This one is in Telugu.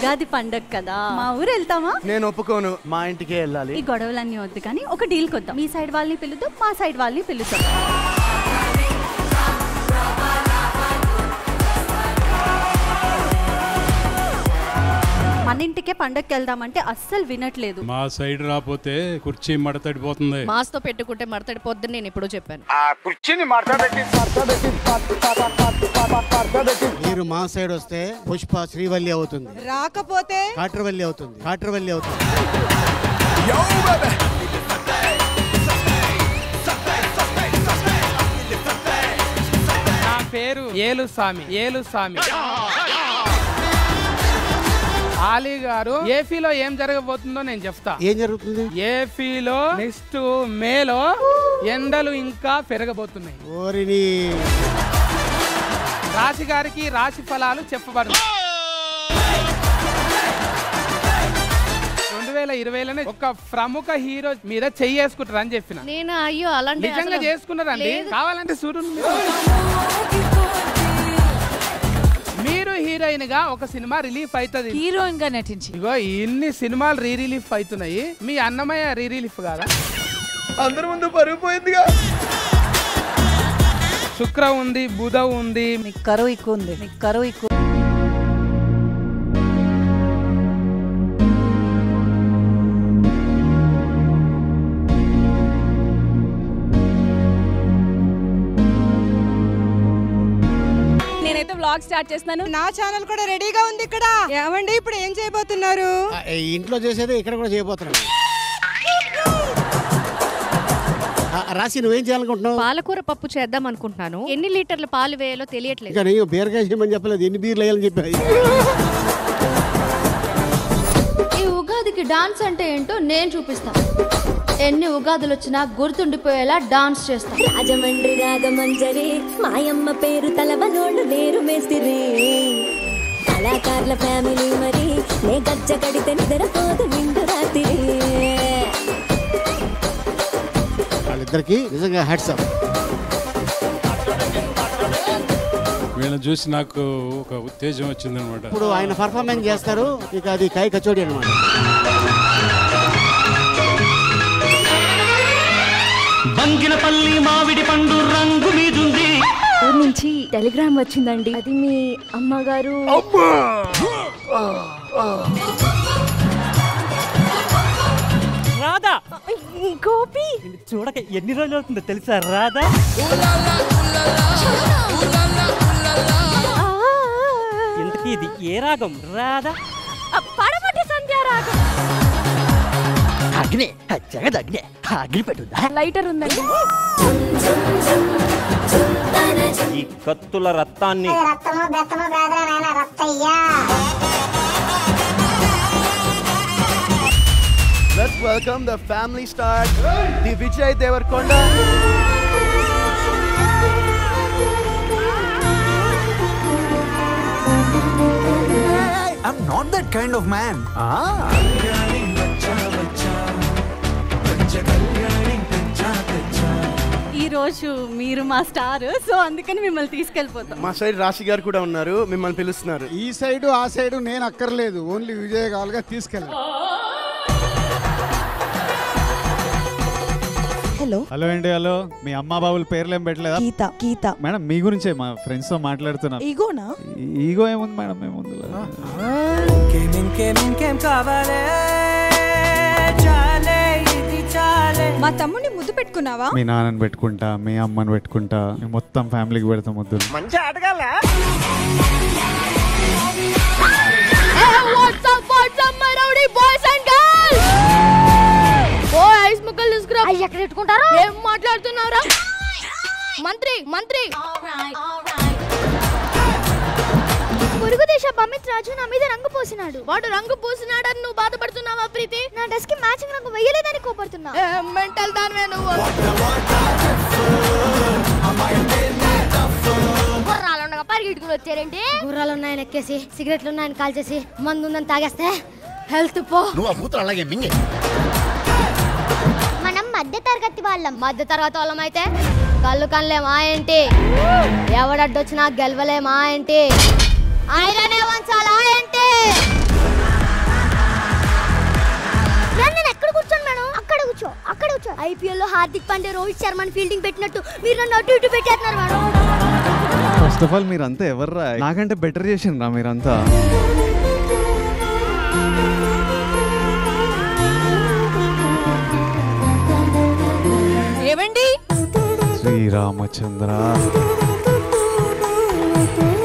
ఉగాది పండగ కదా మా ఊరు వెళ్తామా నేను ఒప్పుకోను మా ఇంటికే వెళ్ళాలి ఈ గొడవలన్నీ వద్దు కానీ ఒక డీల్ కొద్దాం మీ సైడ్ వాళ్ళని పిలుద్దాం మా సైడ్ వాళ్ళని పిలుద్దాం మన ఇంటికే పండగకి వెళ్దామంటే అస్సలు వినట్లేదు మా సైడ్ రాకపోతే కుర్చీ మడతడిపోతుంది మాస్తో పెట్టుకుంటే మడతడిపోద్దని నేను ఎప్పుడో చెప్పాను మీరు మా సైడ్ వస్తే పుష్ప శ్రీవల్లి అవుతుంది రాకపోతే కాట్రవల్లి అవుతుంది కాట్రవల్లి అవుతుంది నా పేరు ఏలు స్వామి ఏలు స్వామి ఆలీ గారు ఏపీలో ఏం జరగబోతుందో నేను చెప్తా ఏం జరుగుతుంది ఏపీలో నెక్స్ట్ మేలో ఎండలు ఇంకా పెరగబోతున్నాయి ఓరిని రాశి గారికి రాశి ఫలాలు చెప్పబడు రెండు వేల ఇరవైలోనే ఒక ప్రముఖ హీరో మీద చెయ్యేసుకుంటారు అని చెప్పిన నేను అయ్యో అలాంటి నిజంగా అసలు- చేసుకున్నారండి లేదు. కావాలంటే చూడండి మీరు హీరోయిన్ గా ఒక సినిమా రిలీఫ్ అవుతుంది హీరోయిన్ గా నటించి ఇగో ఇన్ని సినిమాలు రీ రిలీఫ్ అవుతున్నాయి మీ అన్నమయ్య రీ రిలీఫ్ కాదా అందరి ముందు పరుగు పోయిందిగా శుక్ర ఉంది బుధ ఉంది నీకు కరువు ఎక్కువ ఉంది నీకు కరువు ఎక్కువ నేనైతే వ్లాగ్ స్టార్ట్ చేస్తున్నాను నా ఛానల్ కూడా రెడీగా ఉంది ఇక్కడ ఏమండి ఇప్పుడు ఏం చేయబోతున్నారు ఆ, ఈ ఇంట్లో చేసేది ఇక్కడ కూడా చేయబోతున్నాను ఆ, రాసి నువ్వేం చేయాలనుకుంటున్నావు పాలకూర పప్పు చేద్దాం అనుకుంటున్నాను ఎన్ని లీటర్ల పాలు వేయాలో తెలియట్లేదు ఇంకా నేను బీరకాయ చేయమని చెప్పలేదు ఎన్ని బీర్లు వేయాలని చెప్పాయి ఈ ఉగాదికి డాన్స్ అంటే ఏంటో నేను చూపిస్తాను ఎన్ని ఉగాదులు వచ్చినా గుర్తుండిపోయేలా డాన్స్ చేస్తాను రాజమండ్రి రాగమంజరి మాయమ్మ పేరు తలవనోళ్ళు వేరు మేస్తిరి కళాకారుల ఫ్యామిలీ మరి నే గజ్జ కడితే నిద్రపోదు నిండు రాత్రి వాళ్ళిద్దరికి నిజంగా హ్యాట్సప్ వీళ్ళని చూసి నాకు ఒక ఉత్తేజం వచ్చిందనమాట ఇప్పుడు ఆయన పర్ఫార్మెన్స్ చేస్తారు ఇక అది కై కచోడి అనమాట బంగినపల్లి మామిడి పండు రంగు మీదుంది ఊరు నుంచి టెలిగ్రామ్ వచ్చిందండి అది మీ అమ్మగారు రాధా గోపి చూడక ఎన్ని రోజులు అవుతుందో తెలుసా రాధా ఇంతకీ ఇది ఏ రాగం రాధా పడమటి సంధ్యారాగం అగ్ని జగద్ అగ్ని అగ్ని పెట్టుందా లైటర్ ఉందండి ఈ కత్తుల రక్తాన్ని రక్తము బెత్తము బేదరమైన రక్తయ్యా let's welcome the family star the Vijay Deverakonda I'm not that kind of man. ఈ రోజు మీరు మా స్టార్ సో అందుకని మిమ్మల్ని తీసుకెళ్ళిపోతాం మా సైడ్ రాశి గారు కూడా ఉన్నారు మిమ్మల్ని పిలుస్తున్నారు ఈ సైడు ఆ సైడు నేను అక్కర్లేదు ఓన్లీ విజయ్ కావాలిగా తీసుకెళ్ళి హలో హలో అండి హలో మీ అమ్మ బాబుల పేర్లు ఏం పెట్టలేదా గీత గీత మేడం మీ గురించే మా ఫ్రెండ్స్ తో మాట్లాడుతున్నాను ఈగోనా ఈగో ఏముంది మేడం ఏముంది ఇంకేం ఇంకేం ఇంకేం కావాలే చాలే ఇది చాలే మా తమ్ముడిని ముద్దు పెట్టుకున్నావా మీ నాన్నని పెట్టుకుంటా మీ అమ్మని పెట్టుకుంటా మీ మొత్తం ఫ్యామిలీకి పెడతాం ముద్దులు మంచి ఆటగాళ్ళ ఎక్కడ పెట్టుకుంటారు ఏం మాట్లాడుతున్నారా మంత్రి మంత్రి పొరుగు దేశ అమిత్ రాజు నా మీద రంగు పోసినాడు వాడు రంగు పూసినాడని నువ్వు బాధపడుతున్నావా ప్రీతి నా డ్రెస్ కి మ్యాచింగ్ రంగు వేయలేదని కోపడుతున్నా మెంటల్ దానివే నువ్వు గుర్రాలు ఉండగా పరిగెట్టుకుని వచ్చారేంటి గుర్రాలు ఉన్నాయని ఎక్కేసి సిగరెట్లు ఉన్నాయని కాల్చేసి మందు ఉందని తాగేస్తే హెల్త్ పో నువ్వు ఆ కూతురు అలాగే మింగే మనం మధ్య తరగతి వాళ్ళం మధ్య తరగతి వాళ్ళం అయితే కళ్ళు కనలేమా ఏంటి ఎవడడ్డొచ్చినా గెలవలేమా ఏంటి ఆయననే వంచాలా ఏంటి ఐపీఎల్ లో హార్దిక్ పాండే రోహిత్ శర్మని ఫీల్డింగ్ పెట్టినట్టు మీరు నన్ను అటు ఇటు పెట్టేస్తున్నారు మేడం ఫస్ట్ ఆఫ్ ఆల్ మీరంతా ఎవర్రా నాకంటే బెటర్ చేసిండ్రా మీరంతా ఏమండి శ్రీరామచంద్ర